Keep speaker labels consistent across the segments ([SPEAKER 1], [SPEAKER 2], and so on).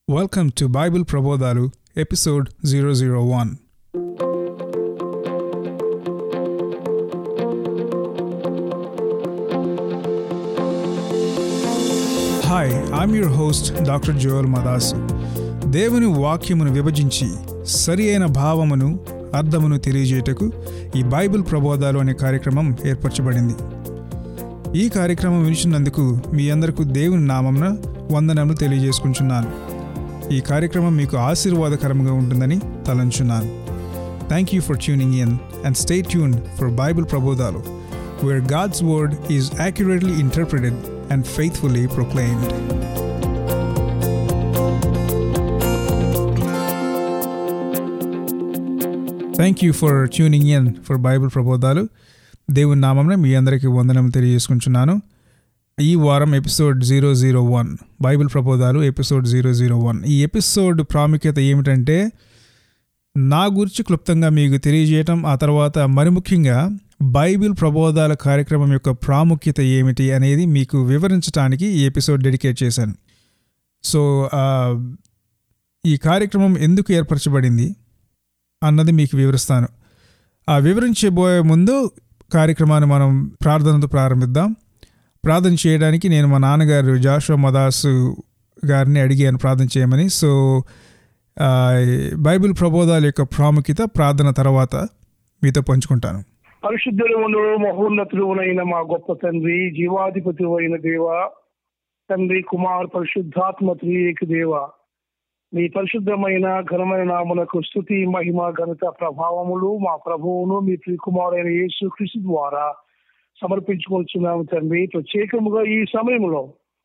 [SPEAKER 1] Welcome to Bible Prabodhalu, episode 001. Hi I'm your host doctor Joel Madasu దేవుని వాక్యమును విభజించి సరి అయిన భావమును అర్థమును తెలియజేయటకు ఈ బైబిల్ ప్రబోధాలు అనే కార్యక్రమం ఏర్పరచబడింది ఈ కార్యక్రమం వినిచినందుకు మీ అందరికీ దేవుని నామంన వందనములు తెలియజేసుకుంటున్నాను ఈ కార్యక్రమం మీకు ఆశీర్వాదకరంగా ఉంటుందని తలంచున్నాను thank you for tuning in and stay tune for Bible Prabodhalu where God's word is accurately interpreted and faithfully proclaimed thank you for tuning in for Bible Prabodhalu దేవుని నామంలో మీ అందరికీ వందనం తెలియజేసుకుంటున్నాను ఈ వారం episode zero zero one Bible Prabodhalu episode zero zero one ఈ episode ప్రాముఖ్యత ఏమిటంటే నా గురించి క్లుప్తంగా మీకు తెలియజేయటం ఆ తర్వాత మరి ముఖ్యంగా బైబిల్ ప్రబోధాల కార్యక్రమం యొక్క ప్రాముఖ్యత ఏమిటి అనేది మీకు వివరించడానికి ఈ ఎపిసోడ్ డెడికేట్ చేశాను సో ఆ, ఈ కార్యక్రమం ఎందుకు ఏర్పరచబడింది అన్నది మీకు వివరిస్తాను ఆ వివరించబోయే ముందు కార్యక్రమాన్ని మనం ప్రార్థనతో ప్రారంభిద్దాం ప్రార్థన చేయడానికి నేను మా నాన్నగారు జాషువా మదాసు గారిని అడిగాను ప్రార్థన చేయమని సో ఆ, బైబిల్ ప్రబోధాల యొక్క ప్రాముఖ్యత ప్రార్థన తర్వాత మీతో పంచుకుంటాను
[SPEAKER 2] పరిశుద్ధుడు మహోన్నతుడునైన మా గొప్ప తండ్రి జీవాధిపతి అయిన దేవ తండ్రి కుమార్ పరిశుద్ధాత్మ త్రియేక దేవ మీ పరిశుద్ధమైన ఘనమైన నామునకు స్థుతి మహిమ ఘనత ప్రభావములు మా ప్రభువును మీ ప్రియకుమారైన యేసు కృషి ద్వారా సమర్పించుకొచ్చున్నాము తండ్రి ప్రత్యేకముగా ఈ సమయంలో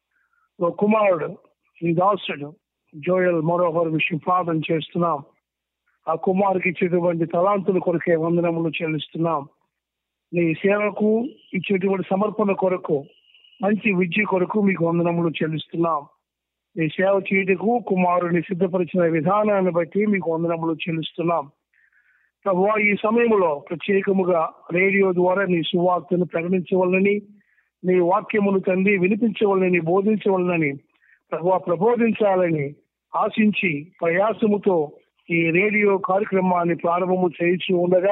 [SPEAKER 2] ఓ కుమారుడు ఈ దాసుడు జోయల్ మరోహర్ విషయం ప్రార్థన చేస్తున్నాం ఆ కుమారుకి ఇచ్చేటువంటి తలాంతుల కొరకే వందనములు చెల్లిస్తున్నాం నీ సేవకు ఇచ్చేటువంటి సమర్పణ కొరకు మంచి విద్య కొరకు మీకు వందనములు చెల్లిస్తున్నాం నీ సేవ చేయటకు కుమారుని సిద్ధపరిచిన విధానాన్ని బట్టి మీకు వందనములు చెల్లిస్తున్నాం ప్రభు ఈ సమయంలో ప్రత్యేకముగా రేడియో ద్వారా నీ సువార్తను ప్రకటించవలనని నీ వాక్యమును తండ్రి వినిపించవలనని బోధించవలనని ప్రభు ప్రబోధించాలని ఆశించి ప్రయాసముతో ఈ రేడియో కార్యక్రమాన్ని ప్రారంభము చేయించి ఉండగా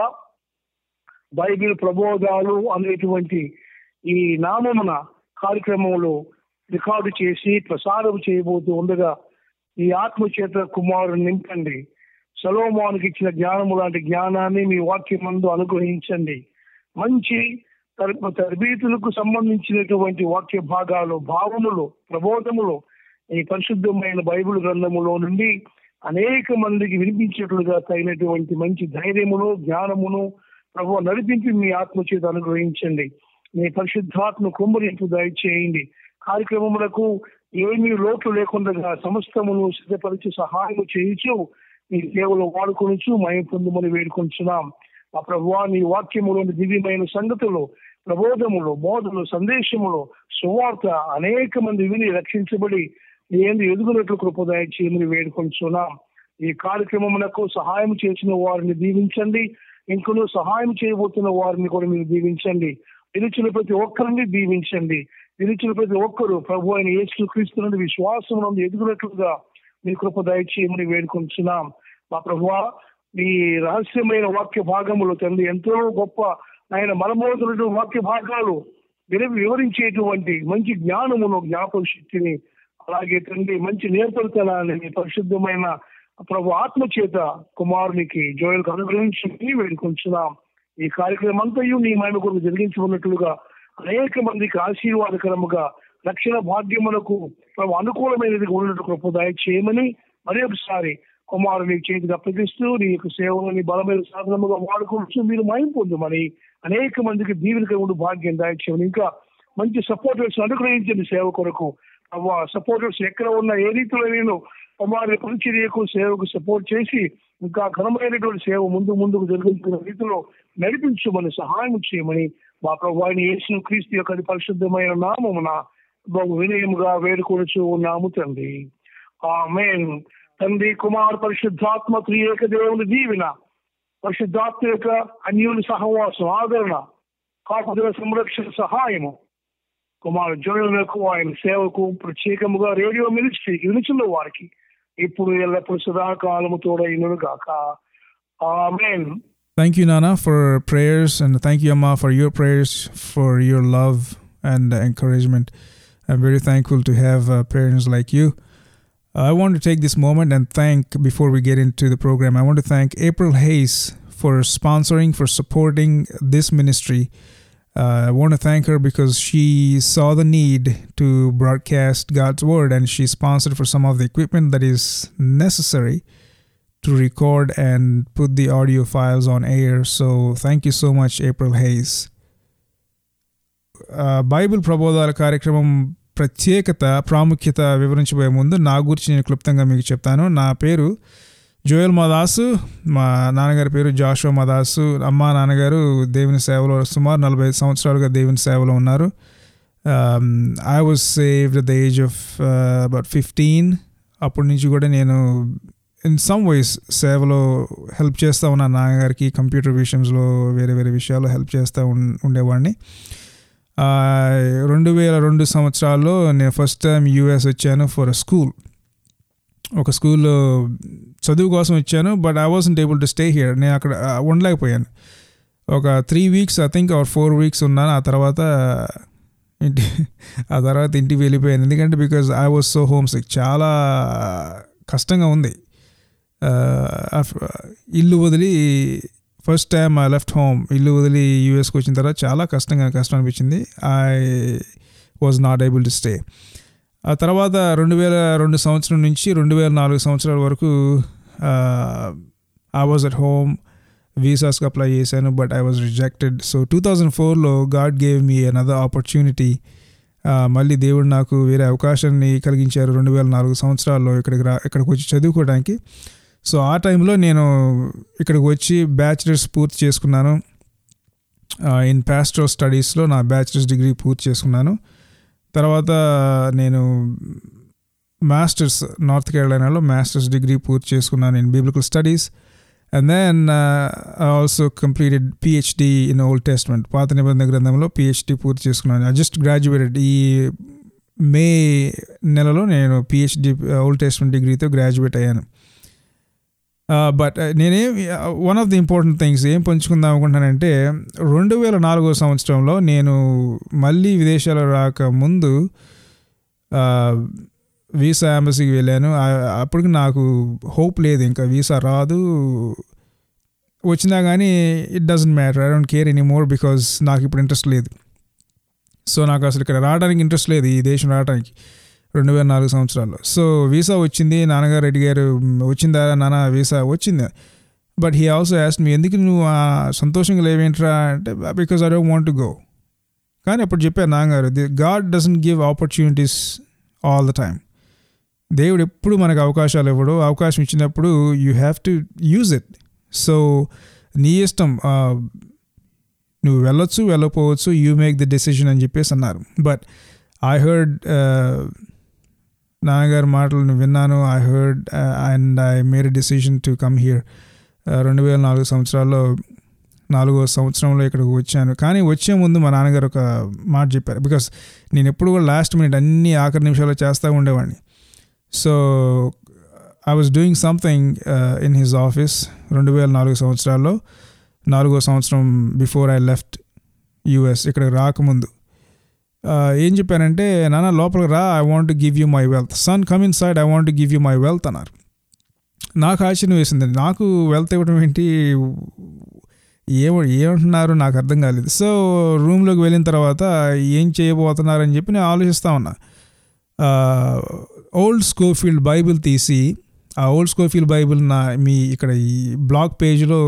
[SPEAKER 2] బైబిల్ ప్రబోధాలు అనేటువంటి ఈ నామమున కార్యక్రమంలో రికార్డు చేసి ప్రసారం చేయబోతూ ఉండగా ఈ ఆత్మచేత కుమారుని నింపండి సలోమానికి ఇచ్చిన జ్ఞానము లాంటి జ్ఞానాన్ని మీ వాక్యం మందు అనుగ్రహించండి మంచి తర్- తరబీతులకు సంబంధించినటువంటి వాక్య భాగాలు భావములు ప్రబోధములు ఈ పరిశుద్ధమైన బైబిల్ గ్రంథములో నుండి అనేక మందికి వినిపించేట్లుగా తగినటువంటి మంచి ధైర్యమును జ్ఞానమును ప్రభు నడిపించి మీ ఆత్మ చేత అనుగ్రహించండి మీ పరిశుద్ధాత్మ కుమ్మరింపు దయచేయండి కార్యక్రమములకు ఏమీ లోటు లేకుండా సమస్తమును సిద్ధపరిచి సహాయము చేయించు మీ సేవలు వాడుకొనుచు మయం పొందమని వేడుకొంచున్నాం ఆ ప్రభువా నీ వాక్యములోని దివ్యమైన సంగతులు ప్రబోధములు బోధలు సందేశములు సువార్త అనేక మంది విని రక్షించబడి నీ ఎందు ఎదుగునట్లు కృపదాయ చేయమని వేడుకొంచున్నాం ఈ కార్యక్రమమునకు సహాయం చేసిన వారిని దీవించండి ఇంకను సహాయం చేయబోతున్న వారిని కూడా మీరు దీవించండి నిలిచిన ప్రతి ఒక్కరిని దీవించండి నిలిచిన ప్రతి ఒక్కరు ప్రభు అయిన యేసు క్రీస్తు నుండి విశ్వాసం నుండి ఎదుగునట్లుగా మీ కృప దయచేయమని వేడుకొంచున్నాం మా ప్రభువా మీ రహస్యమైన వాక్య భాగములు తండ్రి ఎంతో గొప్ప ఆయన మనమోతున్న వాక్య భాగాలు విని వివరించేటువంటి మంచి జ్ఞానమును జ్ఞాపక శక్తిని అలాగే తండ్రి మంచి నేర్పరితనాన్ని మీ పరిశుద్ధమైన ప్రభు ఆత్మ చేత కుమారునికి జోయల్కి అనుగ్రహించి వేడుకొంచున్నాం ఈ కార్యక్రమం అంతయు నీ మహిమ కొరకు జరిగించుకున్నట్లుగా అనేక మందికి ఆశీర్వాదకరముగా రక్షణ భాగ్యములకు ప్రభు అనుకూలమైనది ఉన్నట్టు కృప దయచేయమని మరి ఒకసారి కుమారుని చేతికి అప్పగిస్తూ నీ యొక్క సేవలని బలమైన సాధనముగా వాడుకోవచ్చు మీరు మయం పొందమని అనేక మందికి దీవెనక ఉండి భాగ్యం దయచేయమని ఇంకా మంచి సపోర్టర్స్ అనుగ్రహించండి సేవ కొరకు సపోర్టర్స్ ఎక్కడ ఉన్న ఏ రీతిలో నేను కుమారుని పరిచర్యకు సేవకు సపోర్ట్ చేసి ఇంకా ఘనమైనటువంటి సేవ ముందు ముందుకు జరిగించిన రీతిలో నడిపించమని సహాయం చేయమని మా ప్రభువాని యేసు క్రీస్తు యొక్క అతి పరిశుద్ధమైన నామమున బహు వినయముగా వేడుకొనుచు ఉన్నాము తండ్రి ఆమేన్ తండ్రి కుమార్ పరిశుద్ధాత్మ త్రియేక దేవుని దీవిన పరిశుద్ధాత్మ యొక్క అన్యుని సహవాసం ఆదరణ కాపుదల సంరక్షణ సహాయము కుమారు జోయులకు ఆయన సేవకు ప్రత్యేకముగా రేడియో మినిస్ట్రీకి వినుచున్న వారికి ఇప్పుడు ఎల్లప్పుడు సదాకాలము తోడైనను గాక amen
[SPEAKER 1] Thank you, Nana, for prayers, and thank you, Amma, for your prayers, for your love and encouragement. I'm very thankful to have uh, parents like you. I want to take this moment and thank, before we get into the program, I want to thank April Hayes for sponsoring, for supporting this ministry. Uh, I want to thank her because she saw the need to broadcast God's word and she sponsored for some of the equipment that is necessary to record and put the audio files on air. So thank you so much, April Hayes. ఆ, Bible ప్రబోధాల కార్యక్రమం ప్రత్యేకత ప్రాముఖ్యత వివరించబోయే ముందు నా గురించి నేను క్లుప్తంగా మీకు చెప్తాను నా పేరు జోయల్ మదాసు మా నాన్నగారి పేరు జాషువా మదాసు అమ్మ నాన్నగారు దేవుని సేవలో సుమారు నలభై ఐదు సంవత్సరాలుగా దేవుని సేవలో ఉన్నారు I was saved the age of about fifteen అప్పటి నుంచి కూడా నేను ఇన్ సమ్ వైస్ సేవలో హెల్ప్ చేస్తూ ఉన్నాను నాన్నగారికి కంప్యూటర్ విషయంలో వేరే వేరే విషయాల్లో హెల్ప్ చేస్తూ ఉన్ ఉండేవాడిని ఆ, రెండు వేల రెండు సంవత్సరాల్లో నేను ఫస్ట్ టైం యూఎస్ వచ్చాను ఫర్ అ స్కూల్ ఒక స్కూల్లో చదువు కోసం వచ్చాను but I wasn't able to stay here నేను అక్కడ ఆ, ఉండలేకపోయాను ఒక three weeks I think or four weeks ఉన్నాను ఆ తర్వాత ఇంటి ఆ తర్వాత ఇంటికి వెళ్ళిపోయాను ఎందుకంటే because I was so home sick చాలా కష్టంగా ఉంది ఆ, అఫ్- ఇల్లు వదిలి first time I left home ఇల్లు వదిలి యూఎస్కి వచ్చిన తర్వాత చాలా కష్టంగా కష్టం అనిపించింది I was not able to stay ఆ తర్వాత రెండు వేల రెండు సంవత్సరం నుంచి రెండు వేల నాలుగు సంవత్సరాల వరకు ఐ వాజ్ అట్ హోమ్ వీసాస్కి అప్లై చేశాను but I was rejected so two thousand ఫోర్లో God gave me another opportunity మళ్ళీ దేవుడు నాకు వేరే అవకాశాన్ని కలిగించారు రెండు వేల నాలుగు సంవత్సరాల్లో ఇక్కడికి రా ఇక్కడికి వచ్చి చదువుకోవడానికి సో ఆ టైంలో నేను ఇక్కడికి వచ్చి బ్యాచిలర్స్ పూర్తి చేసుకున్నాను ఇన్ పాస్టల్ స్టడీస్లో నా బ్యాచిలర్స్ డిగ్రీ పూర్తి చేసుకున్నాను తర్వాత నేను మాస్టర్స్ నార్త్ కేరళనాలో మాస్టర్స్ డిగ్రీ పూర్తి చేసుకున్నాను in biblical studies and then I also completed PhD in Old Testament పాత నిబంధన గ్రంథంలో పిహెచ్డి పూర్తి చేసుకున్నాను ఐ జస్ట్ గ్రాడ్యుయేటెడ్ ఈ మే నెలలో నేను పిహెచ్డి ఓల్డ్ టెస్ట్మెంట్ డిగ్రీతో గ్రాడ్యుయేట్ అయ్యాను బట్ నేనేం one of the important things ఏం పంచుకుందాం అనుకుంటున్నానంటే రెండు వేల నాలుగో సంవత్సరంలో నేను మళ్ళీ విదేశాలు రాక ముందు వీసా ఎంబసీకి వెళ్ళాను ఆ- అప్పటికి నాకు హోప్ లేదు ఇంకా వీసా రాదు వచ్చినా కానీ it doesn't matter I don't care any more because నాకు ఇప్పుడు ఇంట్రెస్ట్ లేదు సో నాకు అసలు ఇక్కడ రావడానికి ఇంట్రెస్ట్ లేదు ఈ దేశం రావడానికి రెండు వేల నాలుగు సంవత్సరాల్లో సో వీసా వచ్చింది నాన్నగారు అడిగారు "మ్, వచ్చిందా నాన్న వీసా వచ్చింది but he also asked me ఎందుకు నువ్వు ఆ సంతోషంగా లేవేంట్రా అంటే because I don't want to go కానీ అప్పుడు చెప్పారు నాన్నగారు the God doesn't give opportunities all the time దేవుడు ఎప్పుడు మనకు అవకాశాలు ఇవ్వడు అవకాశం ఇచ్చినప్పుడు you have to use it so నీ ఇష్టం ఆ, నువ్వు వెళ్ళొచ్చు వెళ్ళకపోవచ్చు యూ మేక్ ది డెసిషన్ అని చెప్పేసి అన్నారు బట్ ఐ హర్డ్ నాన్నగారి మాటలను విన్నాను I heard and I made decision to come here రెండు వేల నాలుగు సంవత్సరాల్లో నాలుగో సంవత్సరంలో ఇక్కడికి వచ్చాను కానీ వచ్చే ముందు మా నాన్నగారు ఒక మాట చెప్పారు బికాస్ నేను ఎప్పుడు కూడా లాస్ట్ మినిట్ అన్ని ఆఖరి నిమిషాల్లో చేస్తూ ఉండేవాడిని so I was doing something in his office రెండు వేల నాలుగు సంవత్సరాల్లో నాలుగో సంవత్సరం బిఫోర్ ఐ లెఫ్ట్ యూఎస్ ఇక్కడికి రాకముందు Uh, ఏం చెప్పారంటే నాన్న లోపలికి రా I want give you my wealth son come inside I want give you my wealth అన్నారు నాకు ఆశ్చర్యం వేసింది నాకు వెల్త్ ఇవ్వడం ఏంటి ఏమ ఏమంటున్నారు నాకు అర్థం కాలేదు సో రూమ్లోకి వెళ్ళిన తర్వాత ఏం చేయబోతున్నారని చెప్పి నేను ఆలోచిస్తూ ఉన్నా ఓల్డ్ స్కోఫీల్డ్ బైబిల్ తీసి ఆ ఓల్డ్ స్కోఫీల్డ్ బైబిల్ నా మీ ఇక్కడ ఈ బ్లాగ్ పేజ్లో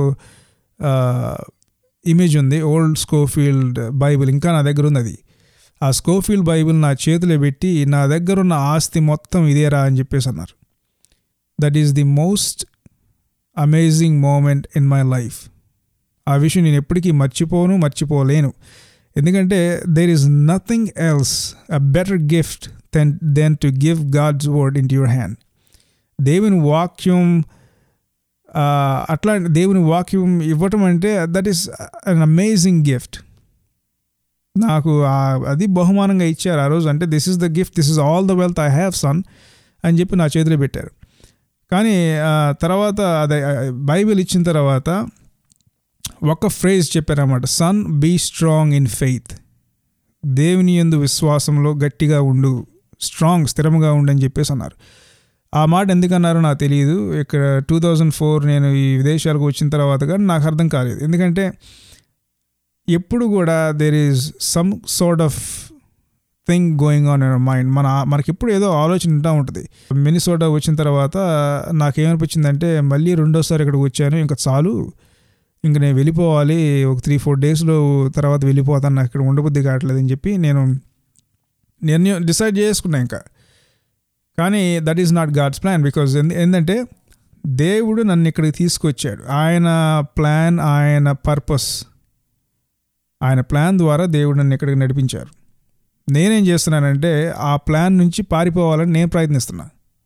[SPEAKER 1] ఇమేజ్ ఉంది ఓల్డ్ స్కోఫీల్డ్ బైబిల్ ఇంకా నా దగ్గర ఉంది అది ఆ స్కోఫీల్డ్ బైబిల్ నా చేతిలో పెట్టి నా దగ్గర ఉన్న ఆస్తి మొత్తం ఇదేరా అని చెప్పేసి అన్నారు that is the most amazing moment in my life ఆ విషయం నేను ఎప్పటికీ మర్చిపోను మర్చిపోలేను ఎందుకంటే there is nothing else a better gift than than to give God's word in your hand దేవుని వాక్యం ఆ, అట్లా దేవుని వాక్యం ఇవ్వటం అంటే that is an amazing gift నాకు ఆ- అది బహుమానంగా ఇచ్చారు ఆ రోజు అంటే this is the gift this is all the wealth I have son అని చెప్పి నా చేతిలో పెట్టారు కానీ ఆ, తర్వాత అదే ఆ, బైబిల్ ఇచ్చిన తర్వాత ఒక ఫ్రేజ్ చెప్పారన్నమాట son be strong in faith దేవుని యందు విశ్వాసంలో గట్టిగా ఉండు స్ట్రాంగ్ స్థిరంగా ఉండు అని చెప్పేసి అన్నారు ఆ మాట ఎందుకన్నారో నాకు తెలియదు ఇక్కడ టూ థౌజండ్ ఫోర్ నేను ఈ విదేశాలకు వచ్చిన తర్వాత కానీ నాకు అర్థం కాలేదు ఎందుకంటే ఎప్పుడు కూడా there is some sort of thing going on in mind మన మనకి ఎప్పుడు ఏదో ఆలోచన ఉంటా ఉంటుంది మినిసోటా వచ్చిన తర్వాత నాకేమనిపించిందంటే మళ్ళీ రెండోసారి ఇక్కడికి వచ్చాను ఇంకా చాలు ఇంక నేను వెళ్ళిపోవాలి ఒక త్రీ ఫోర్ డేస్లో తర్వాత వెళ్ళిపోతాను నాకు ఇక్కడ ఉండబుద్ధి కావట్లేదు అని చెప్పి నేను నిర్ణయం డిసైడ్ చేసుకున్నా ఇంకా కానీ that is not God's plan because ఏంటంటే దేవుడు నన్ను ఇక్కడికి తీసుకొచ్చాడు ఆయన ప్లాన్ ఆయన పర్పస్ ఆయన ప్లాన్ ద్వారా దేవుడు నన్ను ఇక్కడికి నడిపించారు నేనేం చేస్తున్నానంటే ఆ ప్లాన్ నుంచి పారిపోవాలని నేను ప్రయత్నిస్తున్నా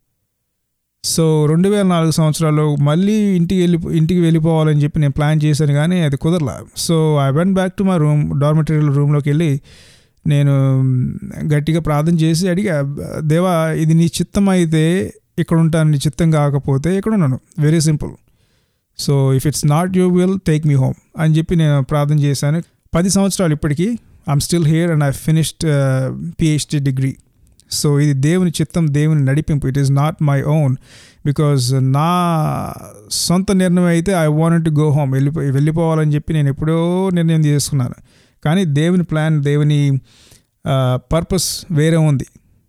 [SPEAKER 1] సో రెండు వేల నాలుగు సంవత్సరాల్లో మళ్ళీ ఇంటికి వెళ్ళి ఇంటికి వెళ్ళిపోవాలని చెప్పి నేను ప్లాన్ చేశాను కానీ అది కుదరలా so I went back to my room dormitory రూమ్లోకి వెళ్ళి నేను గట్టిగా ప్రార్థన చేసి అడిగా దేవా ఇది నీ చిత్తం అయితే ఇక్కడ ఉంటాను నీ చిత్తం కాకపోతే ఇక్కడ ఉన్నాను very simple so if it's not you will take me home అని చెప్పి నేను ప్రార్థన చేశాను పది సంవత్సరాలు ఇప్పటికీ I'm still here and I finished PhD degree so ఇది దేవుని చిత్తం దేవుని నడిపింపు it is not my own because నా సొంత నిర్ణయం అయితే I want to go home వెళ్ళిపో వెళ్ళిపోవాలని చెప్పి నేను ఎప్పుడో నిర్ణయం తీసుకున్నాను కానీ దేవుని ప్లాన్ దేవుని పర్పస్ వేరే ఉంది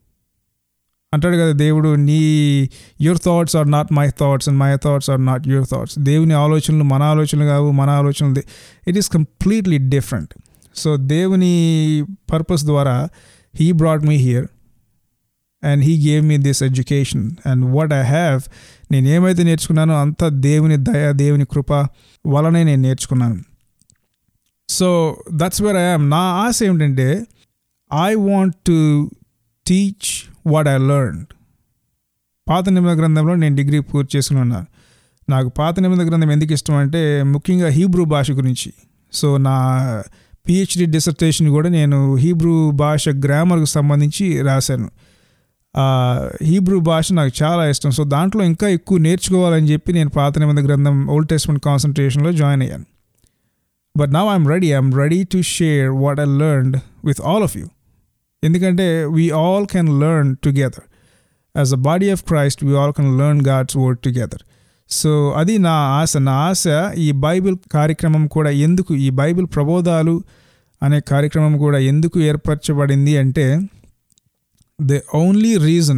[SPEAKER 1] అంటాడు కదా దేవుడు నీ your thoughts are not my thoughts and my thoughts are not your thoughts దేవుని ఆలోచనలు మన ఆలోచనలు కావు మన ఆలోచనలు it is completely different so దేవుని పర్పస్ ద్వారా he brought me here and he gave me this education and what I have నేను ఏమైతే నేర్చుకున్నానో అంత దేవుని దయ దేవుని కృప వలనే నేను నేర్చుకున్నాను so that's where I am నా ఆశ ఏమిటంటే I want to teach what I learn పాత నిబంధన గ్రంథంలో నేను డిగ్రీ పూర్తి చేసుకున్నాను నాకు పాత నిబంధన గ్రంథం ఎందుకు ఇష్టం అంటే ముఖ్యంగా హీబ్రూ భాష గురించి సో నా పిహెచ్డి డిసర్టేషన్ కూడా నేను హీబ్రూ భాష గ్రామర్కు సంబంధించి రాశాను ఆ హీబ్రూ భాష నాకు చాలా ఇష్టం సో దాంట్లో ఇంకా ఎక్కువ నేర్చుకోవాలని చెప్పి నేను పాత నిబంధన గ్రంథం ఓల్డ్ టెస్ట్మెంట్ కాన్సన్ట్రేషన్లో జాయిన్ అయ్యాను but now I'm ready I'm ready to share what I learned with all of you ఎందుకంటే we all can learn together as a body of Christ we all can learn God's word together so అది నా ఆశ నా ఆశ ఈ Bible కార్యక్రమం కూడా ఎందుకు ఈ Bible ప్రబోధాలు అనే కార్యక్రమం కూడా ఎందుకు ఏర్పరచబడింది అంటే ద ఓన్లీ రీజన్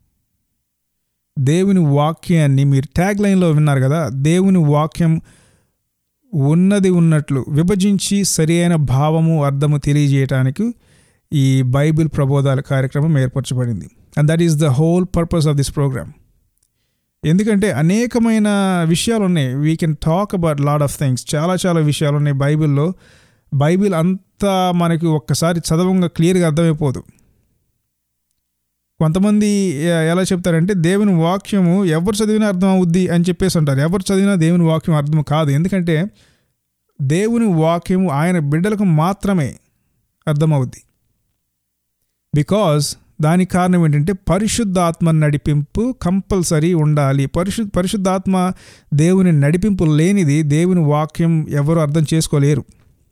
[SPEAKER 1] దేవుని వాక్యాన్ని మీరు ట్యాగ్ లైన్లో విన్నారు కదా దేవుని వాక్యం ఉన్నది ఉన్నట్లు విభజించి సరి అయిన భావము అర్థము తెలియజేయటానికి ఈ బైబిల్ ప్రబోధాల కార్యక్రమం ఏర్పరచబడింది and that is the whole purpose of this program ఎందుకంటే అనేకమైన విషయాలు ఉన్నాయి we can talk about lot of things చాలా చాలా విషయాలు ఉన్నాయి బైబిల్లో బైబిల్ అంతా మనకి ఒక్కసారి చదవంగా క్లియర్గా అర్థమైపోదు కొంతమంది ఎ- ఎలా చెప్తారంటే దేవుని వాక్యము ఎవరు చదివినా అర్థం అవుద్ది అని చెప్పేసి అంటారు ఎవరు చదివినా దేవుని వాక్యం అర్థం కాదు ఎందుకంటే దేవుని వాక్యము ఆయన బిడ్డలకు మాత్రమే అర్థమవుద్ది బికాజ్ దానికి కారణం ఏంటంటే పరిశుద్ధాత్మ నడిపింపు కంపల్సరీ ఉండాలి పరిశు పరిశుద్ధాత్మ దేవుని నడిపింపు లేనిది దేవుని వాక్యం ఎవరు అర్థం చేసుకోలేరు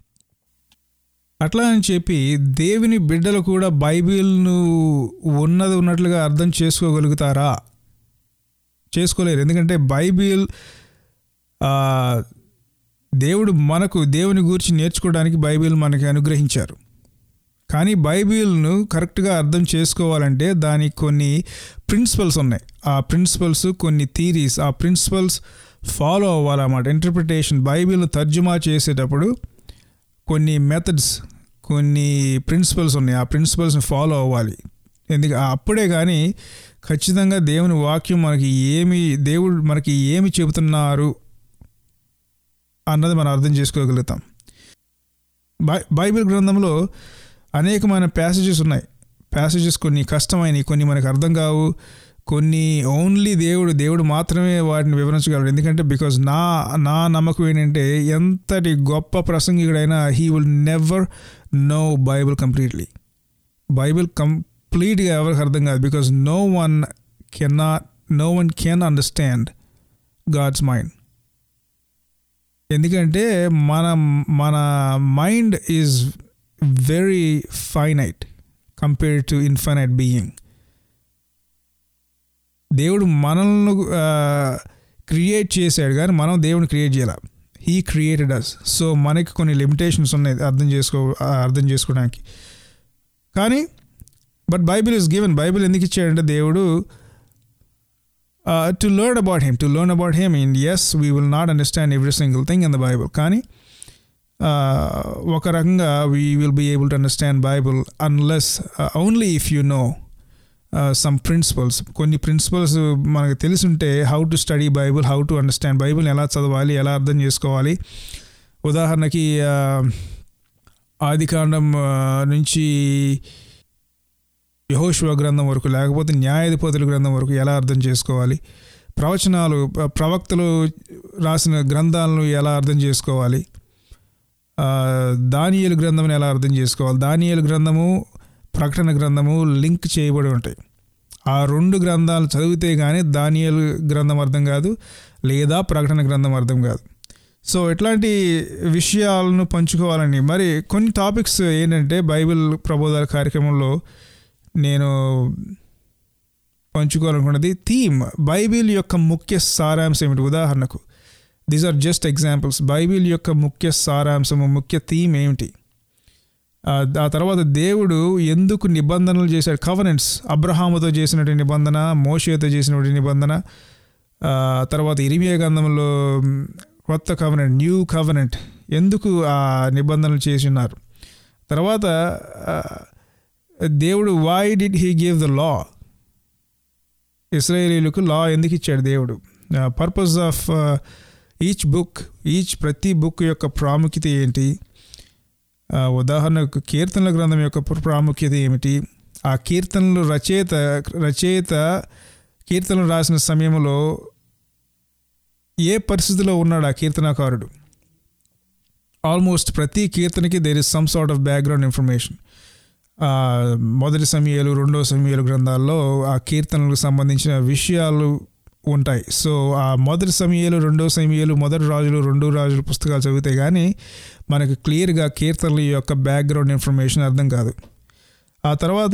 [SPEAKER 1] అట్లా అని చెప్పి దేవుని బిడ్డలు కూడా బైబిల్ను ఉన్నది ఉన్నట్లుగా అర్థం చేసుకోగలుగుతారా చేసుకోలేరు ఎందుకంటే బైబిల్ ఆ, దేవుడు మనకు దేవుని గురించి నేర్చుకోవడానికి బైబిల్ మనకి అనుగ్రహించారు కానీ బైబిల్ను కరెక్ట్గా అర్థం చేసుకోవాలంటే దానికి కొన్ని ప్రిన్సిపల్స్ ఉన్నాయి ఆ ప్రిన్సిపల్స్ కొన్ని థీరీస్ ఆ ప్రిన్సిపల్స్ ఫాలో అవ్వాలన్నమాట ఇంటర్ప్రిటేషన్ బైబిల్ను తర్జుమా చేసేటప్పుడు కొన్ని మెథడ్స్ కొన్ని ప్రిన్సిపల్స్ ఉన్నాయి ఆ ప్రిన్సిపల్స్ని ఫాలో అవ్వాలి ఎందుకు అప్పుడే కానీ ఖచ్చితంగా దేవుని వాక్యం మనకి ఏమి దేవుడు మనకి ఏమి చెబుతున్నారు అన్నది మనం అర్థం చేసుకోగలుగుతాం బై బైబిల్ గ్రంథంలో అనేకమైన ప్యాసేజెస్ ఉన్నాయి ప్యాసేజెస్ కొన్ని కష్టమైనవి కొన్ని మనకు అర్థం కావు కొన్ని ఓన్లీ దేవుడు దేవుడు మాత్రమే వాటిని వివరించగలడు ఎందుకంటే బికాజ్ నా నా నమ్మకం ఏంటంటే ఎంతటి గొప్ప ప్రసంగికుడైనా he will never know Bible completely Bible కంప్లీట్గా ఎవరికి అర్థం కాదు because no one can not no one can understand God's mind ఎందుకంటే మన మన mind is very finite compared to infinite being దేవుడు మనల్ని క్రియేట్ చేశాడు కానీ మనం దేవుడిని క్రియేట్ చేయాల హీ క్రియేటెడ్ అస్ సో మనకి కొన్ని లిమిటేషన్స్ ఉన్నాయి అర్థం చేసుకో అర్థం చేసుకోవడానికి కానీ but Bible is given Bible ఎందుకు ఇచ్చాడంటే దేవుడు to learn about him to learn about him in yes we will not understand every single thing in the Bible కానీ ఒక రకంగా we will be able to understand Bible unless only if you know some principles కొన్ని principles మనకు తెలుసుంటే how to study Bible how to understand Bible ఎలా చదవాలి ఎలా అర్థం చేసుకోవాలి ఉదాహరణకి ఆదికాండం నుంచి యహోశివ గ్రంథం వరకు లేకపోతే న్యాయాధిపతుల గ్రంథం వరకు ఎలా అర్థం చేసుకోవాలి ప్రవచనాలు ప్రవక్తలు రాసిన గ్రంథాలను ఎలా అర్థం చేసుకోవాలి దానియలు గ్రంథంని ఎలా అర్థం చేసుకోవాలి దానియలు గ్రంథము ప్రకటన గ్రంథము లింక్ చేయబడి ఉంటాయి ఆ రెండు గ్రంథాలు చదివితే కానీ దానియలు గ్రంథం అర్థం కాదు లేదా ప్రకటన గ్రంథం అర్థం కాదు సో ఇట్లాంటి విషయాలను పంచుకోవాలని మరి కొన్ని టాపిక్స్ ఏంటంటే బైబిల్ ప్రబోధాల కార్యక్రమంలో నేను పంచుకోవాలనుకున్నది థీమ్ బైబిల్ యొక్క ముఖ్య సారాంశం ఏమిటి ఉదాహరణకు these are just examples Bible యొక్క ముఖ్య సారాంశము ముఖ్య థీమ్ ఏమిటి ఆ తర్వాత దేవుడు ఎందుకు నిబంధనలు చేశాడు కవనెంట్స్ అబ్రహాముతో చేసినటువంటి నిబంధన మోషేతో చేసినటువంటి నిబంధన తర్వాత ఇరిమియా గంధంలో కొత్త కవనెంట్ న్యూ కవనెంట్ ఎందుకు ఆ నిబంధనలు చేసి ఉన్నారు తర్వాత దేవుడు why did he give the law ఇస్రాయేలీలకు లా ఎందుకు ఇచ్చాడు దేవుడు purpose of each book each ప్రతి బుక్ యొక్క ప్రాముఖ్యత ఏంటి ఉదాహరణకు కీర్తనల గ్రంథం యొక్క ప్రాముఖ్యత ఏమిటి ఆ కీర్తనలు రచయిత రచయిత కీర్తనలు రాసిన సమయంలో ఏ పరిస్థితిలో ఉన్నాడు ఆ కీర్తనకారుడు ఆల్మోస్ట్ ప్రతి కీర్తనకి there is some sort of background information మొదటి సమయాలు రెండో సమయాలు గ్రంథాల్లో ఆ కీర్తనలకు సంబంధించిన విషయాలు ఉంటాయి సో ఆ మొదటి సమయాలు రెండో సమయాలు మొదటి రాజులు రెండో రాజులు పుస్తకాలు చదివితే కానీ మనకు క్లియర్గా కీర్తనల యొక్క బ్యాక్గ్రౌండ్ ఇన్ఫర్మేషన్ అర్థం కాదు ఆ తర్వాత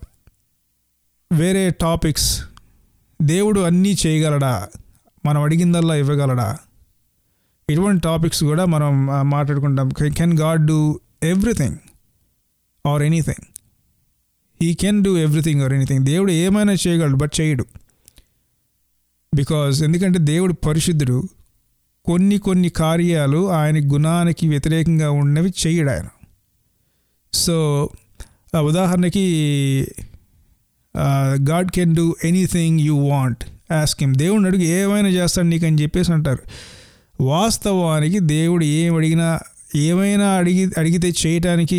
[SPEAKER 1] వేరే టాపిక్స్ దేవుడు అన్నీ చేయగలడా మనం అడిగిందల్లా ఇవ్వగలడా ఇటువంటి టాపిక్స్ కూడా మనం మాట్లాడుకుంటాం can God do everything or anything he can do everything or anything దేవుడు ఏమైనా చేయగలడు బట్ చేయడు బికాజ్ ఎందుకంటే దేవుడు పరిశుద్ధుడు కొన్ని కొన్ని కార్యాలు ఆయన గుణానికి వ్యతిరేకంగా ఉన్నవి చేయడు ఆయన సో ఉదాహరణకి God can do anything you want ask him దేవుడిని అడుగు ఏమైనా చేస్తాడు నీకు అని చెప్పేసి అంటారు వాస్తవానికి దేవుడు ఏం అడిగినా ఏమైనా అడిగి అడిగితే చేయటానికి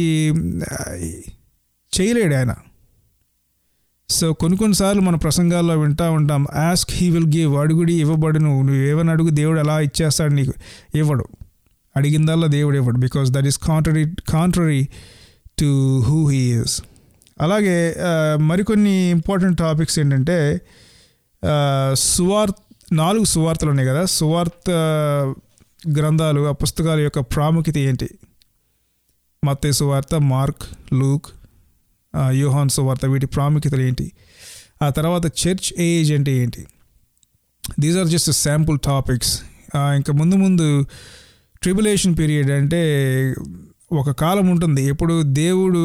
[SPEAKER 1] చేయలేడు ఆయన సో కొన్ని కొన్నిసార్లు మన ప్రసంగాల్లో వింటూ ఉంటాం ఆస్క్ హీ విల్ గివ్ అడుగుడి ఇవ్వబడును నువ్వు ఏమైనా అడుగు దేవుడు ఎలా ఇచ్చేస్తాడు నీకు ఇవ్వడు అడిగిందల్లా దేవుడు ఇవ్వడు because that is contrary contrary to who he is అలాగే మరికొన్ని ఇంపార్టెంట్ టాపిక్స్ ఏంటంటే సువార్త నాలుగు సువార్తలు ఉన్నాయి కదా సువార్త గ్రంథాలు ఆ పుస్తకాల యొక్క ప్రాముఖ్యత ఏంటి మత్తే సువార్త మార్క్ లూక్ యూహాన్ సువార్త వీటి ప్రాముఖ్యతలు ఏంటి ఆ తర్వాత చర్చ్ ఏజ్ అంటే ఏంటి these are just sample topics ఇంకా ముందు ముందు ట్రిబులేషన్ పీరియడ్ అంటే ఒక కాలం ఉంటుంది ఎప్పుడు దేవుడు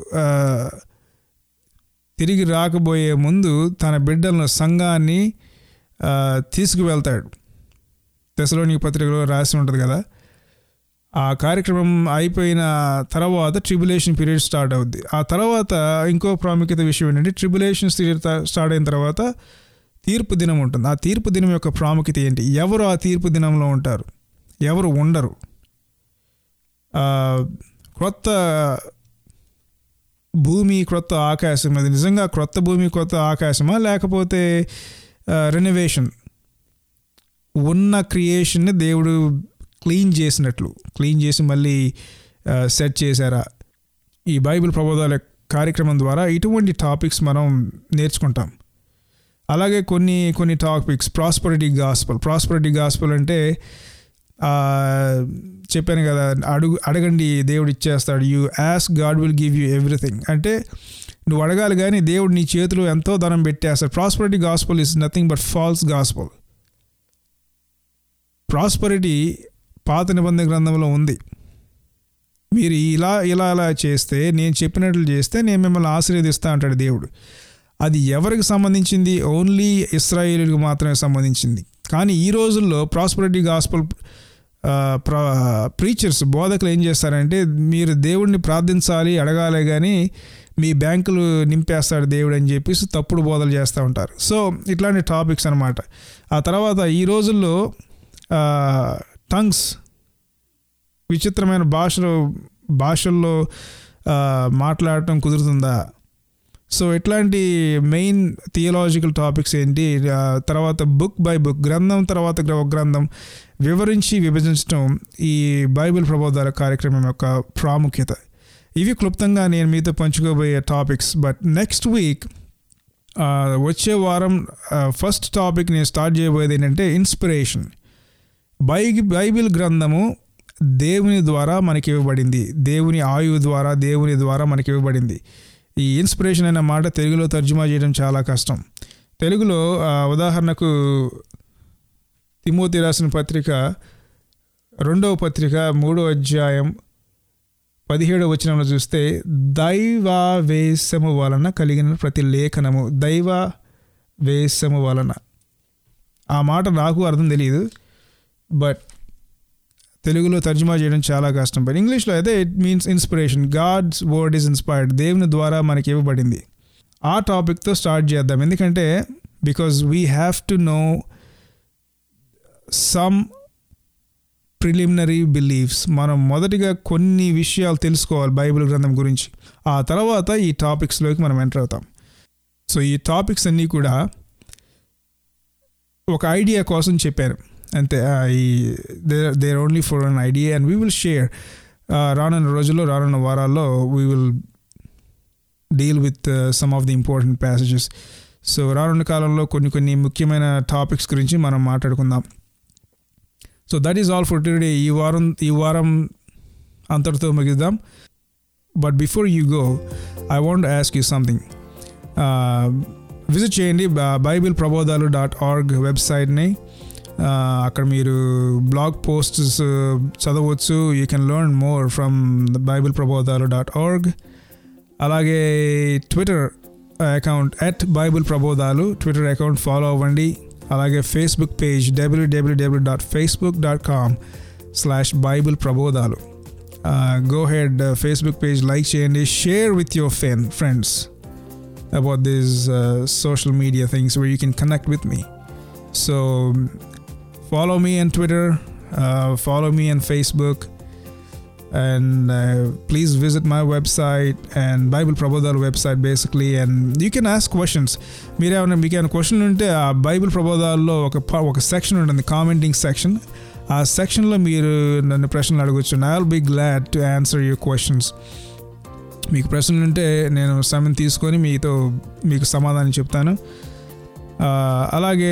[SPEAKER 1] తిరిగి రాకబోయే ముందు తన బిడ్డలను సంఘాన్ని తీసుకువెళ్తాడు దశలోని పత్రికలో రాసి ఉంటుంది కదా ఆ కార్యక్రమం అయిపోయిన తర్వాత ట్రిబులేషన్ పీరియడ్ స్టార్ట్ అవుద్ది ఆ తర్వాత ఇంకో ప్రాముఖ్యత విషయం ఏంటంటే ట్రిబులేషన్ స్టార్ట్ అయిన తర్వాత తీర్పు దినం ఉంటుంది ఆ తీర్పు దినం యొక్క ప్రాముఖ్యత ఏంటి ఎవరు ఆ తీర్పు దినంలో ఉంటారు ఎవరు ఉండరు క్రొత్త భూమి క్రొత్త ఆకాశం అది నిజంగా క్రొత్త భూమి కొత్త ఆకాశమా లేకపోతే రెనోవేషన్ ఉన్న క్రియేషన్ని దేవుడు క్లీన్ చేసినట్లు క్లీన్ చేసి మళ్ళీ సెట్ చేశారా ఈ బైబిల్ ప్రబోధాల కార్యక్రమం ద్వారా ఇటువంటి టాపిక్స్ మనం నేర్చుకుంటాం అలాగే కొన్ని కొన్ని topics prosperity gospel prosperity gospel అంటే ఆ, చెప్పాను కదా అడుగు అడగండి దేవుడు ఇచ్చేస్తాడు you ask God will give you everything అంటే నువ్వు అడగాలి కానీ దేవుడు నీ చేతిలో ఎంతో ధనం పెట్టేస్తాడు prosperity gospel is nothing but false gospel prosperity పాత నిబంధన గ్రంథంలో ఉంది మీరు ఇలా ఇలా ఇలా చేస్తే నేను చెప్పినట్లు చేస్తే నేను మిమ్మల్ని ఆశీర్వదిస్తా అంటాడు దేవుడు అది ఎవరికి సంబంధించింది ఓన్లీ ఇస్రాయేలీలకు మాత్రమే సంబంధించింది కానీ ఈ రోజుల్లో ప్రాస్పరిటీ గాస్పల్ ప్రీచర్స్ బోధకులు ఏం చేస్తారంటే మీరు దేవుడిని ప్రార్థించాలి అడగాలి కానీ మీ బ్యాంకులు నింపేస్తాడు దేవుడు అని చెప్పేసి తప్పుడు బోధలు చేస్తూ ఉంటారు సో ఇట్లాంటి టాపిక్స్ అనమాట ఆ తర్వాత ఈ రోజుల్లో టంగ్స్ విచిత్రమైన భాషలో భాషల్లో ఆ, మాట్లాడటం కుదురుతుందా సో ఇట్లాంటి మెయిన్ థియలాజికల్ టాపిక్స్ ఏంటి ఆ, తర్వాత బుక్ బై బుక్ గ్రంథం తర్వాత గ్ర- ఒక గ్రంథం వివరించి విభజించడం ఈ బైబిల్ ప్రబోధాల కార్యక్రమం యొక్క ప్రాముఖ్యత ఇవి క్లుప్తంగా నేను మీతో పంచుకోబోయే టాపిక్స్ బట్ నెక్స్ట్ వీక్ వచ్చే వారం ఫస్ట్ టాపిక్ నేను స్టార్ట్ చేయబోయేది ఏంటంటే ఇన్స్పిరేషన్ బై బైబిల్ గ్రంథము దేవుని ద్వారా మనకి ఇవ్వబడింది దేవుని ఆయువు ద్వారా దేవుని ద్వారా మనకి ఇవ్వబడింది ఈ ఇన్స్పిరేషన్ అనే మాట తెలుగులో తర్జుమా చేయడం చాలా కష్టం తెలుగులో ఆ, ఉదాహరణకు తిమోతి రాసిన పత్రిక రెండవ పత్రిక మూడో అధ్యాయం పదిహేడవ వచనంలో చూస్తే దైవావేశము వలన కలిగిన ప్రతి లేఖనము దైవ వేశము వలన ఆ మాట నాకు అర్థం తెలియదు బట్ తెలుగులో తర్జుమా చేయడం చాలా కష్టం బట్ ఇంగ్లీష్లో అయితే it means inspiration God's word is inspired దేవుని ద్వారా మనకి ఇవ్వబడింది ఆ టాపిక్తో స్టార్ట్ చేద్దాం ఎందుకంటే because we have to know some preliminary beliefs మనం మొదటిగా కొన్ని విషయాలు తెలుసుకోవాలి బైబిల్ గ్రంథం గురించి ఆ తర్వాత ఈ టాపిక్స్లోకి మనం ఎంటర్ అవుతాం సో ఈ టాపిక్స్ అన్నీ కూడా ఒక ఐడియా కోసం చెప్పారు అంతే ఆ, ఈ there only for an idea and we will share రానున్న రోజుల్లో రానున్న వారాల్లో we will deal with some of the important passages so రానున్న కాలంలో కొన్ని కొన్ని ముఖ్యమైన టాపిక్స్ గురించి మనం మాట్లాడుకుందాం so that is all for today ఈ వారం ఈ వారం అంతటితో ముగిద్దాం but before you go I want ask you something visit చేయండి బైబిల్ ప్రబోధాలు డాట్ ఆర్గ్ వెబ్సైట్ని అక్కడ మీరు బ్లాగ్ పోస్ట్స్ చదవచ్చు you can learn more from the Bible Prabodhalu dot org అలాగే Twitter account at Bible Prabodhalu Twitter account follow అవ్వండి అలాగే Facebook page WWW dot Facebook dot com slash Bible Prabodhalu go head Facebook page like చేయండి share with your ఫెన్ friends about these uh, social media things where you can connect with me. So follow me on Twitter, uh, follow me on Facebook, and uh, please visit my website and Bible Prabodhal website basically. And you can ask questions. మీరు ఏమైనా మీకు ఏమైనా question ఉంటే ఆ Bible ప్రబోధాల్లో ఒక ప- ఒక section ఉంటుంది కామెంటింగ్ సెక్షన్ ఆ సెక్షన్లో మీరు నన్ను ప్రశ్నలు అడగచ్చు I will be glad to answer your questions మీకు ప్రశ్నలు ఉంటే నేను సమయం తీసుకొని మీతో మీకు సమాధానం చెప్తాను ఆ, అలాగే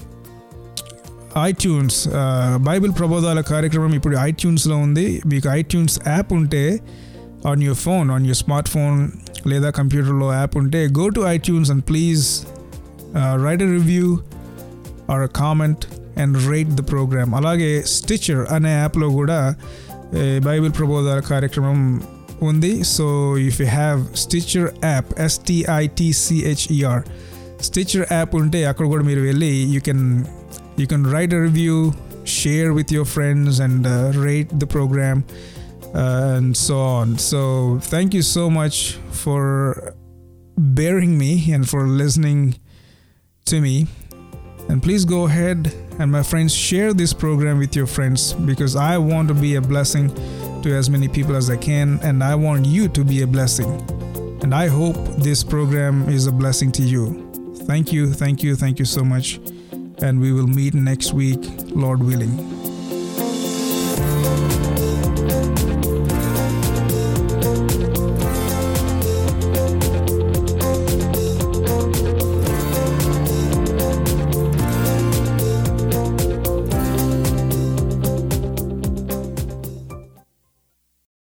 [SPEAKER 1] ఐట్యూన్స్ బైబిల్ ప్రబోధాల కార్యక్రమం ఇప్పుడు ఐట్యూన్స్లో ఉంది మీకు ఐట్యూన్స్ యాప్ ఉంటే on your phone on your smart phone లేదా కంప్యూటర్లో యాప్ ఉంటే go to iTunes and please right a review are comment and rate the programme అలాగే స్టిచర్ అనే యాప్లో కూడా ఏ, బైబిల్ ప్రబోధాల కార్యక్రమం ఉంది so if you have Stitcher app ఎస్టీఐటీసిహెచ్ఈఆర్ Stitcher app ఉంటే అక్కడ కూడా మీరు వెళ్ళి you can you can write a review share with your friends and rate the programme and so on so thank you so much for bearing me and for listening to me. And please go ahead and my friends share this program with your friends because I want to be a blessing to as many people as I can and I want you to be a blessing. And I hope this program is a blessing to you. Thank you, thank you, thank you so much. And we will meet next week, Lord willing.